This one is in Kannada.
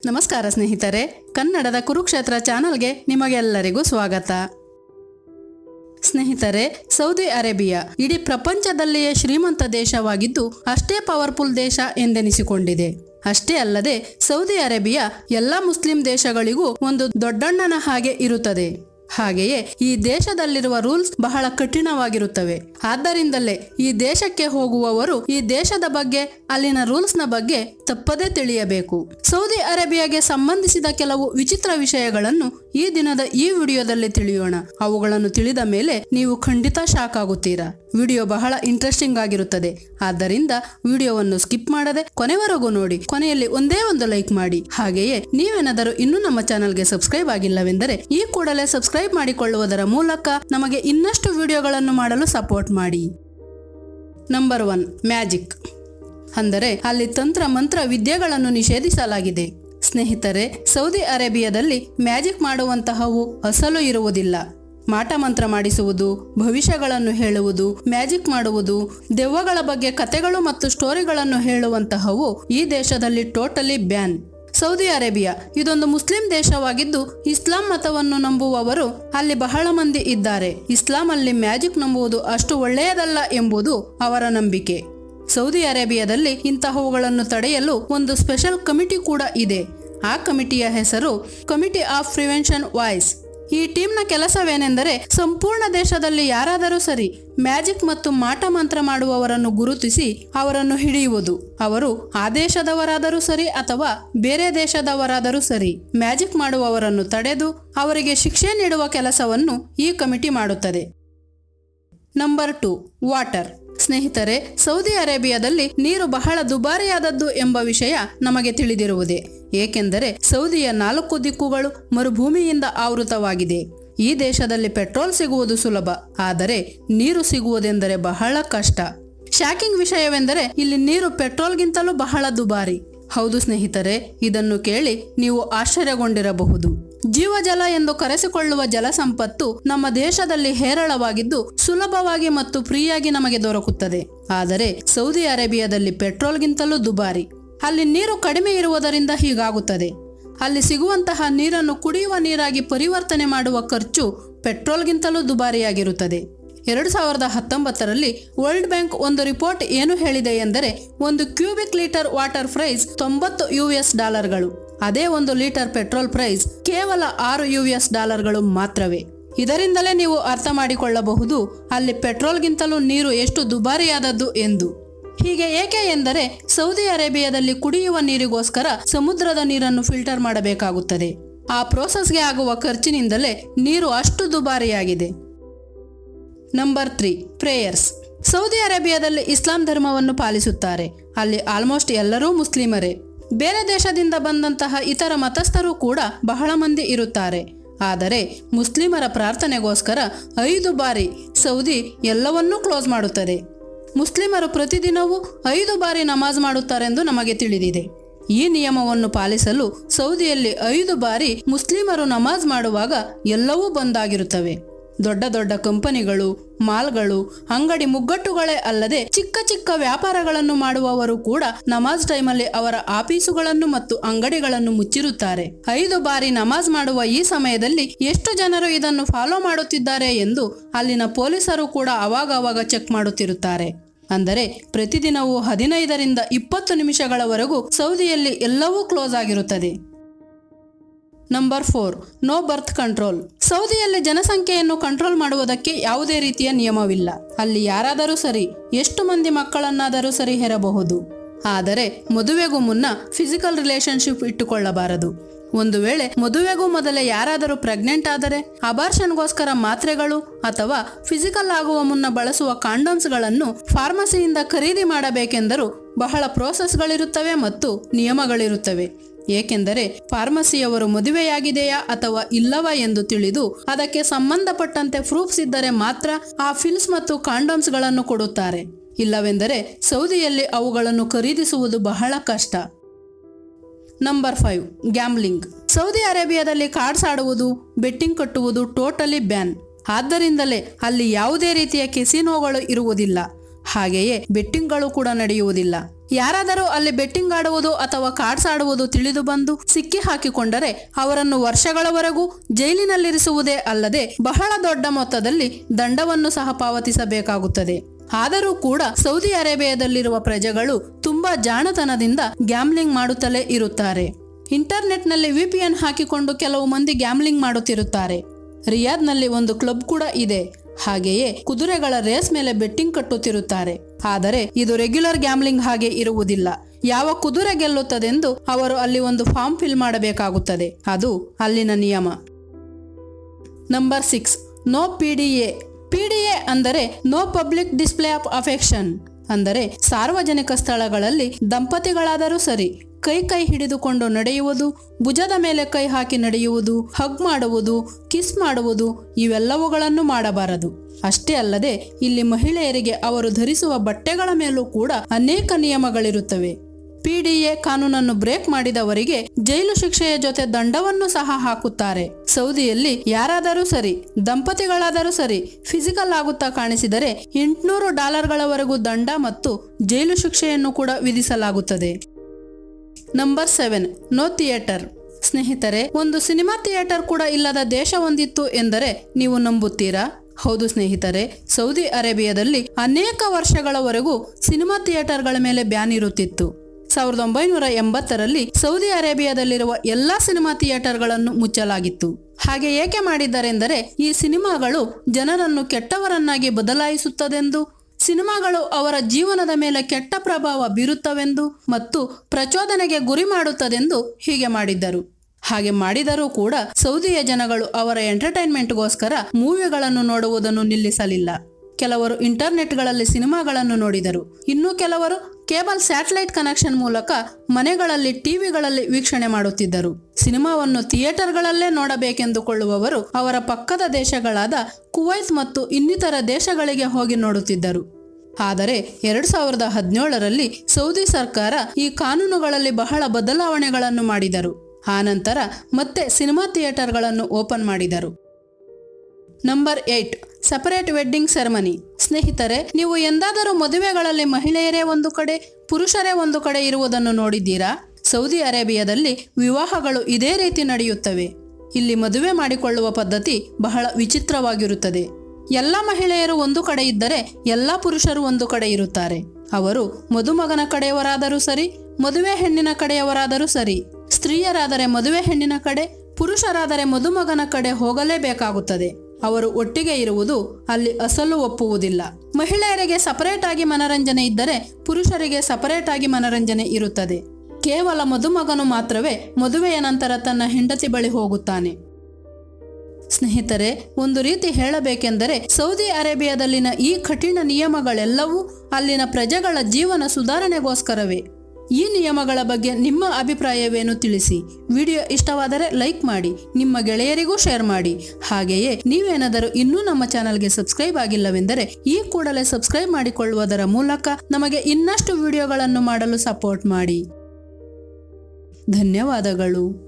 ನಮಸ್ಕಾರ ಸ್ನೇಹಿತರೆ ಕನ್ನಡದ ಕುರುಕ್ಷೇತ್ರ ಚಾನಲ್ಗೆ ನಿಮಗೆಲ್ಲರಿಗೂ ಸ್ವಾಗತ ಸ್ನೇಹಿತರೆ ಸೌದಿ ಅರೇಬಿಯಾ ಇಡೀ ಪ್ರಪಂಚದಲ್ಲಿಯೇ ಶ್ರೀಮಂತ ದೇಶವಾಗಿದ್ದು ಅಷ್ಟೇ ಪವರ್ಫುಲ್ ದೇಶ ಎಂದೆನಿಸಿಕೊಂಡಿದೆ ಅಷ್ಟೇ ಅಲ್ಲದೆ ಸೌದಿ ಅರೇಬಿಯಾ ಎಲ್ಲ ಮುಸ್ಲಿಂ ದೇಶಗಳಿಗೂ ಒಂದು ದೊಡ್ಡಣ್ಣನ ಹಾಗೆ ಇರುತ್ತದೆ ಹಾಗೆಯೇ ಈ ದೇಶದಲ್ಲಿರುವ ರೂಲ್ಸ್ ಬಹಳ ಕಠಿಣವಾಗಿರುತ್ತವೆ ಆದ್ದರಿಂದಲೇ ಈ ದೇಶಕ್ಕೆ ಹೋಗುವವರು ಈ ದೇಶದ ಬಗ್ಗೆ ಅಲ್ಲಿನ ರೂಲ್ಸ್ನ ಬಗ್ಗೆ ತಪ್ಪದೇ ತಿಳಿಯಬೇಕು ಸೌದಿ ಅರೇಬಿಯಾಗೆ ಸಂಬಂಧಿಸಿದ ಕೆಲವು ವಿಚಿತ್ರ ವಿಷಯಗಳನ್ನು ಈ ದಿನದ ಈ ವಿಡಿಯೋದಲ್ಲಿ ತಿಳಿಯೋಣ ಅವುಗಳನ್ನು ತಿಳಿದ ಮೇಲೆ ನೀವು ಖಂಡಿತ ಶಾಕ್ ಆಗುತ್ತೀರಾ ವಿಡಿಯೋ ಬಹಳ ಇಂಟ್ರೆಸ್ಟಿಂಗ್ ಆಗಿರುತ್ತದೆ ಆದ್ದರಿಂದ ವಿಡಿಯೋವನ್ನು ಸ್ಕಿಪ್ ಮಾಡದೆ ಕೊನೆವರೆಗೂ ನೋಡಿ ಕೊನೆಯಲ್ಲಿ ಒಂದೇ ಒಂದು ಲೈಕ್ ಮಾಡಿ ಹಾಗೆಯೇ ನೀವೇನಾದರೂ ಇನ್ನೂ ನಮ್ಮ ಚಾನಲ್ಗೆ ಸಬ್ಸ್ಕ್ರೈಬ್ ಆಗಿಲ್ಲವೆಂದರೆ ಈ ಕೂಡಲೇ ಸಬ್ಸ್ಕ್ರೈಬ್ ಮಾಡಿಕೊಳ್ಳುವುದರ ಮೂಲಕ ನಮಗೆ ಇನ್ನಷ್ಟು ವಿಡಿಯೋಗಳನ್ನು ಮಾಡಲು ಸಪೋರ್ಟ್ ಮಾಡಿ ನಂಬರ್ ಒನ್ ಮ್ಯಾಜಿಕ್ ಅಂದರೆ ಅಲ್ಲಿ ತಂತ್ರ ಮಂತ್ರ ವಿದ್ಯೆಗಳನ್ನು ನಿಷೇಧಿಸಲಾಗಿದೆ ಸ್ನೇಹಿತರೆ ಸೌದಿ ಅರೇಬಿಯಾದಲ್ಲಿ ಮ್ಯಾಜಿಕ್ ಮಾಡುವಂತಹವು ಅಸಲು ಇರುವುದಿಲ್ಲ ಮಾಟ ಮಂತ್ರ ಮಾಡಿಸುವುದು ಭವಿಷ್ಯಗಳನ್ನು ಹೇಳುವುದು ಮ್ಯಾಜಿಕ್ ಮಾಡುವುದು ದೆವ್ವಗಳ ಬಗ್ಗೆ ಕತೆಗಳು ಮತ್ತು ಸ್ಟೋರಿಗಳನ್ನು ಹೇಳುವಂತಹವು ಈ ದೇಶದಲ್ಲಿ ಟೋಟಲಿ ಬ್ಯಾನ್ ಸೌದಿ ಅರೇಬಿಯಾ ಇದೊಂದು ಮುಸ್ಲಿಂ ದೇಶವಾಗಿದ್ದು ಇಸ್ಲಾಂ ಮತವನ್ನು ನಂಬುವವರು ಅಲ್ಲಿ ಬಹಳ ಮಂದಿ ಇದ್ದಾರೆ ಇಸ್ಲಾಂ ಅಲ್ಲಿ ಮ್ಯಾಜಿಕ್ ನಂಬುವುದು ಅಷ್ಟು ಒಳ್ಳೆಯದಲ್ಲ ಎಂಬುದು ಅವರ ನಂಬಿಕೆ ಸೌದಿ ಅರೇಬಿಯಾದಲ್ಲಿ ಇಂತಹವುಗಳನ್ನು ತಡೆಯಲು ಒಂದು ಸ್ಪೆಷಲ್ ಕಮಿಟಿ ಕೂಡ ಇದೆ ಆ ಕಮಿಟಿಯ ಹೆಸರು ಕಮಿಟಿ ಆಫ್ ಪ್ರಿವೆನ್ಷನ್ ವಾಯ್ಸ್ ಈ ಟೀಮ್ನ ಕೆಲಸವೇನೆಂದರೆ ಸಂಪೂರ್ಣ ದೇಶದಲ್ಲಿ ಯಾರಾದರೂ ಸರಿ ಮ್ಯಾಜಿಕ್ ಮತ್ತು ಮಾಟ ಮಂತ್ರ ಮಾಡುವವರನ್ನು ಗುರುತಿಸಿ ಅವರನ್ನು ಹಿಡಿಯುವುದು ಅವರು ಆ ದೇಶದವರಾದರೂ ಸರಿ ಅಥವಾ ಬೇರೆ ದೇಶದವರಾದರೂ ಸರಿ ಮ್ಯಾಜಿಕ್ ಮಾಡುವವರನ್ನು ತಡೆದು ಅವರಿಗೆ ಶಿಕ್ಷೆ ನೀಡುವ ಕೆಲಸವನ್ನು ಈ ಕಮಿಟಿ ಮಾಡುತ್ತದೆ ನಂಬರ್ ಟು ವಾಟರ್ ಸ್ನೇಹಿತರೆ ಸೌದಿ ಅರೇಬಿಯಾದಲ್ಲಿ ನೀರು ಬಹಳ ದುಬಾರಿಯಾದದ್ದು ಎಂಬ ವಿಷಯ ನಮಗೆ ತಿಳಿದಿರುವುದೇ ಏಕೆಂದರೆ ಸೌದಿಯ ನಾಲ್ಕು ದಿಕ್ಕುಗಳು ಮರುಭೂಮಿಯಿಂದ ಆವೃತವಾಗಿದೆ ಈ ದೇಶದಲ್ಲಿ ಪೆಟ್ರೋಲ್ ಸಿಗುವುದು ಸುಲಭ ಆದರೆ ನೀರು ಸಿಗುವುದೆಂದರೆ ಬಹಳ ಕಷ್ಟ ಶಾಕಿಂಗ್ ವಿಷಯವೆಂದರೆ ಇಲ್ಲಿ ನೀರು ಪೆಟ್ರೋಲ್ಗಿಂತಲೂ ಬಹಳ ದುಬಾರಿ ಹೌದು ಸ್ನೇಹಿತರೆ ಇದನ್ನು ಕೇಳಿ ನೀವು ಆಶ್ಚರ್ಯಗೊಂಡಿರಬಹುದು ಜೀವಜಲ ಎಂದು ಕರೆಸಿಕೊಳ್ಳುವ ಜಲ ಸಂಪತ್ತು ನಮ್ಮ ದೇಶದಲ್ಲಿ ಹೇರಳವಾಗಿದ್ದು ಸುಲಭವಾಗಿ ಮತ್ತು ಫ್ರೀಯಾಗಿ ನಮಗೆ ದೊರಕುತ್ತದೆ ಆದರೆ ಸೌದಿ ಅರೇಬಿಯಾದಲ್ಲಿ ಪೆಟ್ರೋಲ್ಗಿಂತಲೂ ದುಬಾರಿ ಅಲ್ಲಿ ನೀರು ಕಡಿಮೆ ಇರುವುದರಿಂದ ಹೀಗಾಗುತ್ತದೆ ಅಲ್ಲಿ ಸಿಗುವಂತಹ ನೀರನ್ನು ಕುಡಿಯುವ ನೀರಾಗಿ ಪರಿವರ್ತನೆ ಮಾಡುವ ಖರ್ಚು ಪೆಟ್ರೋಲ್ಗಿಂತಲೂ ದುಬಾರಿಯಾಗಿರುತ್ತದೆ ಎರಡು ಸಾವಿರದ ಹತ್ತೊಂಬತ್ತರಲ್ಲಿ ವರ್ಲ್ಡ್ ಬ್ಯಾಂಕ್ ಒಂದು ರಿಪೋರ್ಟ್ ಏನು ಹೇಳಿದೆ ಎಂದರೆ ಒಂದು ಕ್ಯೂಬಿಕ್ ಲೀಟರ್ ವಾಟರ್ ಪ್ರೈಸ್ ತೊಂಬತ್ತು ಯು ಎಸ್ ಡಾಲರ್ಗಳು ಅದೇ ಒಂದು ಲೀಟರ್ ಪೆಟ್ರೋಲ್ ಪ್ರೈಸ್ ಕೇವಲ ಆರು ಯು ಎಸ್ ಡಾಲರ್ಗಳು ಮಾತ್ರವೇ ಇದರಿಂದಲೇ ನೀವು ಅರ್ಥ ಮಾಡಿಕೊಳ್ಳಬಹುದು ಅಲ್ಲಿ ಪೆಟ್ರೋಲ್ಗಿಂತಲೂ ನೀರು ಎಷ್ಟು ದುಬಾರಿಯಾದದ್ದು ಎಂದು ಹೀಗೆ ಏಕೆ ಎಂದರೆ ಸೌದಿ ಅರೇಬಿಯಾದಲ್ಲಿ ಕುಡಿಯುವ ನೀರಿಗೋಸ್ಕರ ಸಮುದ್ರದ ನೀರನ್ನು ಫಿಲ್ಟರ್ ಮಾಡಬೇಕಾಗುತ್ತದೆ ಆ ಪ್ರೋಸೆಸ್ಗೆ ಆಗುವ ಖರ್ಚಿನಿಂದಲೇ ನೀರು ಅಷ್ಟು ದುಬಾರಿಯಾಗಿದೆ ನಂಬರ್ ತ್ರೀ ಪ್ರೇಯರ್ಸ್ ಸೌದಿ ಅರೇಬಿಯಾದಲ್ಲಿ ಇಸ್ಲಾಂ ಧರ್ಮವನ್ನು ಪಾಲಿಸುತ್ತಾರೆ ಅಲ್ಲಿ ಆಲ್ಮೋಸ್ಟ್ ಎಲ್ಲರೂ ಮುಸ್ಲಿಮರೇ ಬೇರೆ ದೇಶದಿಂದ ಬಂದಂತಹ ಇತರ ಮತಸ್ಥರು ಕೂಡ ಬಹಳ ಮಂದಿ ಇರುತ್ತಾರೆ ಆದರೆ ಮುಸ್ಲಿಮರ ಪ್ರಾರ್ಥನೆಗೋಸ್ಕರ ಐದು ಬಾರಿ ಸೌದಿ ಎಲ್ಲವನ್ನೂ ಕ್ಲೋಸ್ ಮಾಡುತ್ತದೆ ಮುಸ್ಲಿಮರು ಪ್ರತಿದಿನವೂ ಐದು ಬಾರಿ ನಮಾಜ್ ಮಾಡುತ್ತಾರೆಂದು ನಮಗೆ ತಿಳಿದಿದೆ ಈ ನಿಯಮವನ್ನು ಪಾಲಿಸಲು ಸೌದಿಯಲ್ಲಿ ಐದು ಬಾರಿ ಮುಸ್ಲಿಮರು ನಮಾಜ್ ಮಾಡುವಾಗ ಎಲ್ಲವೂ ಬಂದಾಗಿರುತ್ತವೆ ದೊಡ್ಡ ದೊಡ್ಡ ಕಂಪನಿಗಳು ಮಾಲ್ಗಳು ಅಂಗಡಿ ಮುಗ್ಗಟ್ಟುಗಳೇ ಅಲ್ಲದೆ ಚಿಕ್ಕ ಚಿಕ್ಕ ವ್ಯಾಪಾರಗಳನ್ನು ಮಾಡುವವರು ಕೂಡ ನಮಾಜ್ ಟೈಮಲ್ಲಿ ಅವರ ಆಫೀಸುಗಳನ್ನು ಮತ್ತು ಅಂಗಡಿಗಳನ್ನು ಮುಚ್ಚಿರುತ್ತಾರೆ ಐದು ಬಾರಿ ನಮಾಜ್ ಮಾಡುವ ಈ ಸಮಯದಲ್ಲಿ ಎಷ್ಟು ಜನರು ಇದನ್ನು ಫಾಲೋ ಮಾಡುತ್ತಿದ್ದಾರೆ ಎಂದು ಅಲ್ಲಿನ ಪೊಲೀಸರು ಕೂಡ ಅವಾಗವಾಗ ಚೆಕ್ ಮಾಡುತ್ತಿರುತ್ತಾರೆ ಅಂದರೆ ಪ್ರತಿದಿನವೂ ಹದಿನೈದರಿಂದ ಇಪ್ಪತ್ತು ನಿಮಿಷಗಳವರೆಗೂ ಸೌದಿಯಲ್ಲಿ ಎಲ್ಲವೂ ಕ್ಲೋಸ್ ಆಗಿರುತ್ತದೆ number four no birth control ಸೌದಿಯಲ್ಲಿ ಜನಸಂಖ್ಯೆಯನ್ನು ಕಂಟ್ರೋಲ್ ಮಾಡುವುದಕ್ಕೆ ಯಾವುದೇ ರೀತಿಯ ನಿಯಮವಿಲ್ಲ ಅಲ್ಲಿ ಯಾರಾದರೂ ಸರಿ ಎಷ್ಟು ಮಂದಿ ಮಕ್ಕಳನ್ನಾದರೂ ಸರಿ ಹೆರಬಹುದು ಆದರೆ ಮದುವೆಗೂ ಮುನ್ನ ಫಿಸಿಕಲ್ ರಿಲೇಶನ್ಶಿಪ್ ಇಟ್ಟುಕೊಳ್ಳಬಾರದು ಒಂದು ವೇಳೆ ಮದುವೆಗೂ ಮೊದಲೇ ಯಾರಾದರೂ ಪ್ರೆಗ್ನೆಂಟ್ ಆದರೆ ಅಬಾರ್ಷನ್ಗೋಸ್ಕರ ಮಾತ್ರೆಗಳು ಅಥವಾ ಫಿಸಿಕಲ್ ಆಗುವ ಮುನ್ನ ಬಳಸುವ ಕಾಂಡೋಮ್ಸ್ಗಳನ್ನು ಫಾರ್ಮಸಿಯಿಂದ ಖರೀದಿ ಮಾಡಬೇಕೆಂದರೂ ಬಹಳ ಪ್ರೋಸೆಸ್ಗಳಿರುತ್ತವೆ ಮತ್ತು ನಿಯಮಗಳಿರುತ್ತವೆ ಏಕೆಂದರೆ ಫಾರ್ಮಸಿಯವರು ಮದುವೆಯಾಗಿದೆಯಾ ಅಥವಾ ಇಲ್ಲವಾ ಎಂದು ತಿಳಿದು ಅದಕ್ಕೆ ಸಂಬಂಧಪಟ್ಟಂತೆ ಪ್ರೂಫ್ಸ್ ಇದ್ದರೆ ಮಾತ್ರ ಆ ಫಿಲ್ಸ್ ಮತ್ತು ಕಾಂಡೋಮ್ಸ್ಗಳನ್ನು ಕೊಡುತ್ತಾರೆ ಇಲ್ಲವೆಂದರೆ ಸೌದಿಯಲ್ಲಿ ಅವುಗಳನ್ನು ಖರೀದಿಸುವುದು ಬಹಳ ಕಷ್ಟ ನಂಬರ್ ಫೈವ್ ಗ್ಯಾಮ್ಲಿಂಗ್ ಸೌದಿ ಅರೇಬಿಯಾದಲ್ಲಿ ಕಾರ್ಡ್ಸ್ ಆಡುವುದು ಬೆಟ್ಟಿಂಗ್ ಕಟ್ಟುವುದು ಟೋಟಲಿ ಬ್ಯಾನ್ ಆದ್ದರಿಂದಲೇ ಅಲ್ಲಿ ಯಾವುದೇ ರೀತಿಯ ಕೆಸಿನೋಗಳು ಇರುವುದಿಲ್ಲ ಹಾಗೆಯೇ ಬೆಟ್ಟಿಂಗ್ಗಳು ಕೂಡ ನಡೆಯುವುದಿಲ್ಲ ಯಾರಾದರೂ ಅಲ್ಲಿ ಬೆಟ್ಟಿಂಗ್ ಆಡುವುದು ಅಥವಾ ಕಾರ್ಡ್ಸ್ ಆಡುವುದು ತಿಳಿದು ಬಂದು ಸಿಕ್ಕಿ ಹಾಕಿಕೊಂಡರೆ ಅವರನ್ನು ವರ್ಷಗಳವರೆಗೂ ಜೈಲಿನಲ್ಲಿರಿಸುವುದೇ ಅಲ್ಲದೆ ಬಹಳ ದೊಡ್ಡ ಮೊತ್ತದಲ್ಲಿ ದಂಡವನ್ನು ಸಹ ಪಾವತಿಸಬೇಕಾಗುತ್ತದೆ ಆದರೂ ಕೂಡ ಸೌದಿ ಅರೇಬಿಯಾದಲ್ಲಿರುವ ಪ್ರಜೆಗಳು ತುಂಬಾ ಜಾಣತನದಿಂದ ಗ್ಯಾಮ್ಲಿಂಗ್ ಮಾಡುತ್ತಲೇ ಇರುತ್ತಾರೆ ಇಂಟರ್ನೆಟ್ನಲ್ಲಿ ವಿಪಿಎನ್ ಹಾಕಿಕೊಂಡು ಕೆಲವು ಮಂದಿ ಗ್ಯಾಮ್ಲಿಂಗ್ ಮಾಡುತ್ತಿರುತ್ತಾರೆ ರಿಯಾದ್ನಲ್ಲಿ ಒಂದು ಕ್ಲಬ್ ಕೂಡ ಇದೆ ಹಾಗೆಯೇ ಕುದುರೆಗಳ ರೇಸ್ ಮೇಲೆ ಬೆಟ್ಟಿಂಗ್ ಕಟ್ಟುತ್ತಿರುತ್ತಾರೆ ಆದರೆ ಇದು ರೆಗ್ಯುಲರ್ ಗ್ಯಾಮ್ಲಿಂಗ್ ಹಾಗೆ ಇರುವುದಿಲ್ಲ ಯಾವ ಕುದುರೆ ಗೆಲ್ಲುತ್ತದೆಂದು ಅವರು ಅಲ್ಲಿ ಒಂದು ಫಾರ್ಮ್ ಫಿಲ್ ಮಾಡಬೇಕಾಗುತ್ತದೆ ಅದು ಅಲ್ಲಿನ ನಿಯಮ number six no PDA PDA ಅಂದರೆ no public display of affection ಅಂದರೆ ಸಾರ್ವಜನಿಕ ಸ್ಥಳಗಳಲ್ಲಿ ದಂಪತಿಗಳಾದರೂ ಸರಿ ಕೈ ಕೈ ಹಿಡಿದುಕೊಂಡು ನಡೆಯುವುದು ಭುಜದ ಮೇಲೆ ಕೈ ಹಾಕಿ ನಡೆಯುವುದು ಹಗ್ ಮಾಡುವುದು ಕಿಸ್ ಮಾಡುವುದು ಇವೆಲ್ಲವುಗಳನ್ನು ಮಾಡಬಾರದು ಅಷ್ಟೇ ಅಲ್ಲದೆ ಇಲ್ಲಿ ಮಹಿಳೆಯರಿಗೆ ಅವರು ಧರಿಸುವ ಬಟ್ಟೆಗಳ ಮೇಲೂ ಕೂಡ ಅನೇಕ ನಿಯಮಗಳಿರುತ್ತವೆ ಪಿಡಿಎ ಕಾನೂನನ್ನು ಬ್ರೇಕ್ ಮಾಡಿದವರಿಗೆ ಜೈಲು ಶಿಕ್ಷೆಯ ಜೊತೆ ದಂಡವನ್ನು ಸಹ ಹಾಕುತ್ತಾರೆ ಸೌದಿಯಲ್ಲಿ ಯಾರಾದರೂ ಸರಿ ದಂಪತಿಗಳಾದರೂ ಸರಿ ಫಿಸಿಕಲ್ ಆಗುತ್ತಾ ಕಾಣಿಸಿದರೆ ಎಂಟುನೂರು ಡಾಲರ್ಗಳವರೆಗೂ ದಂಡ ಮತ್ತು ಜೈಲು ಶಿಕ್ಷೆಯನ್ನು ಕೂಡ ವಿಧಿಸಲಾಗುತ್ತದೆ ನಂಬರ್ ಸೆವೆನ್ ನೋ ಥಿಯೇಟರ್ ಸ್ನೇಹಿತರೆ ಒಂದು ಸಿನಿಮಾ ಥಿಯೇಟರ್ ಕೂಡ ಇಲ್ಲದ ದೇಶ ಹೊಂದಿತ್ತು ಎಂದರೆ ನೀವು ನಂಬುತ್ತೀರಾ ಹೌದು ಸ್ನೇಹಿತರೆ ಸೌದಿ ಅರೇಬಿಯಾದಲ್ಲಿ ಅನೇಕ ವರ್ಷಗಳವರೆಗೂ ಸಿನಿಮಾ ಥಿಯೇಟರ್ಗಳ ಮೇಲೆ ಬ್ಯಾನ್ ಇರುತ್ತಿತ್ತು ಸಾವಿರದ ಒಂಬೈನೂರ ಎಂಬತ್ತರಲ್ಲಿ ಸೌದಿ ಅರೇಬಿಯಾದಲ್ಲಿರುವ ಎಲ್ಲಾ ಸಿನಿಮಾ ಥಿಯೇಟರ್ಗಳನ್ನು ಮುಚ್ಚಲಾಗಿತ್ತು ಹಾಗೆ ಏಕೆ ಮಾಡಿದ್ದಾರೆಂದರೆ ಈ ಸಿನಿಮಾಗಳು ಜನರನ್ನು ಕೆಟ್ಟವರನ್ನಾಗಿ ಬದಲಾಯಿಸುತ್ತದೆಂದು ಸಿನಿಮಾಗಳು ಅವರ ಜೀವನದ ಮೇಲೆ ಕೆಟ್ಟ ಪ್ರಭಾವ ಬೀರುತ್ತವೆಂದು ಮತ್ತು ಪ್ರಚೋದನೆಗೆ ಗುರಿ ಮಾಡುತ್ತದೆಂದು ಹೀಗೆ ಮಾಡಿದ್ದರು ಹಾಗೆ ಮಾಡಿದರೂ ಕೂಡ ಸೌದಿಯ ಜನಗಳು ಅವರ ಎಂಟರ್ಟೈನ್ಮೆಂಟ್ಗೋಸ್ಕರ ಮೂವಿಗಳನ್ನು ನೋಡುವುದನ್ನು ನಿಲ್ಲಿಸಲಿಲ್ಲ ಕೆಲವರು ಇಂಟರ್ನೆಟ್ಗಳಲ್ಲಿ ಸಿನಿಮಾಗಳನ್ನು ನೋಡಿದರು ಇನ್ನು ಕೆಲವರು ಕೇಬಲ್ ಸ್ಯಾಟಲೈಟ್ ಕನೆಕ್ಷನ್ ಮೂಲಕ ಮನೆಗಳಲ್ಲಿ ಟಿವಿಗಳಲ್ಲಿ ವೀಕ್ಷಣೆ ಮಾಡುತ್ತಿದ್ದರು ಸಿನಿಮಾವನ್ನು ಥಿಯೇಟರ್ಗಳಲ್ಲೇ ನೋಡಬೇಕೆಂದುಕೊಳ್ಳುವವರು ಅವರ ಪಕ್ಕದ ದೇಶಗಳಾದ ಕುವೈತ್ ಮತ್ತು ಇನ್ನಿತರ ದೇಶಗಳಿಗೆ ಹೋಗಿ ನೋಡುತ್ತಿದ್ದರು ಆದರೆ ಎರಡು ಸಾವಿರದ ಹದಿನೇಳರಲ್ಲಿ ಸೌದಿ ಸರ್ಕಾರ ಈ ಕಾನೂನುಗಳಲ್ಲಿ ಬಹಳ ಬದಲಾವಣೆಗಳನ್ನು ಮಾಡಿದರು ಆನಂತರ ಮತ್ತೆ ಸಿನಿಮಾ ಥಿಯೇಟರ್ಗಳನ್ನು ಓಪನ್ ಮಾಡಿದರು number eight separate wedding ceremony ಸ್ನೇಹಿತರೆ ನೀವು ಎಂದಾದರೂ ಮದುವೆಗಳಲ್ಲಿ ಮಹಿಳೆಯರೇ ಒಂದು ಕಡೆ ಪುರುಷರೇ ಒಂದು ಕಡೆ ಇರುವುದನ್ನು ನೋಡಿದ್ದೀರಾ ಸೌದಿ ಅರೇಬಿಯಾದಲ್ಲಿ ವಿವಾಹಗಳು ಇದೇ ರೀತಿ ನಡೆಯುತ್ತವೆ ಇಲ್ಲಿ ಮದುವೆ ಮಾಡಿಕೊಳ್ಳುವ ಪದ್ಧತಿ ಬಹಳ ವಿಚಿತ್ರವಾಗಿರುತ್ತದೆ ಎಲ್ಲ ಮಹಿಳೆಯರು ಒಂದು ಕಡೆ ಇದ್ದರೆ ಎಲ್ಲ ಪುರುಷರು ಒಂದು ಕಡೆ ಇರುತ್ತಾರೆ ಅವರು ಮದುಮಗನ ಕಡೆಯವರಾದರೂ ಸರಿ ಮದುವೆ ಹೆಣ್ಣಿನ ಕಡೆಯವರಾದರೂ ಸರಿ ಸ್ತ್ರೀಯರಾದರೆ ಮದುವೆ ಹೆಣ್ಣಿನ ಕಡೆ ಪುರುಷರಾದರೆ ಮದುಮಗನ ಕಡೆ ಹೋಗಲೇಬೇಕಾಗುತ್ತದೆ ಅವರು ಒಟ್ಟಿಗೆ ಇರುವುದು ಅಲ್ಲಿ ಅಸಲು ಒಪ್ಪುವುದಿಲ್ಲ ಮಹಿಳೆಯರಿಗೆ ಸಪರೇಟ್ ಆಗಿ ಮನರಂಜನೆ ಇದ್ದರೆ ಪುರುಷರಿಗೆ ಸಪರೇಟ್ ಆಗಿ ಮನರಂಜನೆ ಇರುತ್ತದೆ ಕೇವಲ ಮದುಮಗನು ಮಾತ್ರವೇ ಮದುವೆಯ ನಂತರ ತನ್ನ ಹೆಂಡತಿ ಬಳಿ ಹೋಗುತ್ತಾನೆ ಸ್ನೇಹಿತರೆ ಒಂದು ರೀತಿ ಹೇಳಬೇಕೆಂದರೆ ಸೌದಿ ಅರೇಬಿಯಾದಲ್ಲಿನ ಈ ಕಠಿಣ ನಿಯಮಗಳೆಲ್ಲವೂ ಅಲ್ಲಿನ ಪ್ರಜೆಗಳ ಜೀವನ ಸುಧಾರಣೆಗೋಸ್ಕರವೇ ಈ ನಿಯಮಗಳ ಬಗ್ಗೆ ನಿಮ್ಮ ಅಭಿಪ್ರಾಯವೇನು ತಿಳಿಸಿ ವಿಡಿಯೋ ಇಷ್ಟವಾದರೆ ಲೈಕ್ ಮಾಡಿ ನಿಮ್ಮ ಗೆಳೆಯರಿಗೂ ಶೇರ್ ಮಾಡಿ ಹಾಗೆಯೇ ನೀವೇನಾದರೂ ಇನ್ನೂ ನಮ್ಮ ಚಾನಲ್ಗೆ ಸಬ್ಸ್ಕ್ರೈಬ್ ಆಗಿಲ್ಲವೆಂದರೆ ಈ ಕೂಡಲೇ ಸಬ್ಸ್ಕ್ರೈಬ್ ಮಾಡಿಕೊಳ್ಳುವುದರ ಮೂಲಕ ನಮಗೆ ಇನ್ನಷ್ಟು ವಿಡಿಯೋಗಳನ್ನು ಮಾಡಲು ಸಪೋರ್ಟ್ ಮಾಡಿ ಧನ್ಯವಾದಗಳು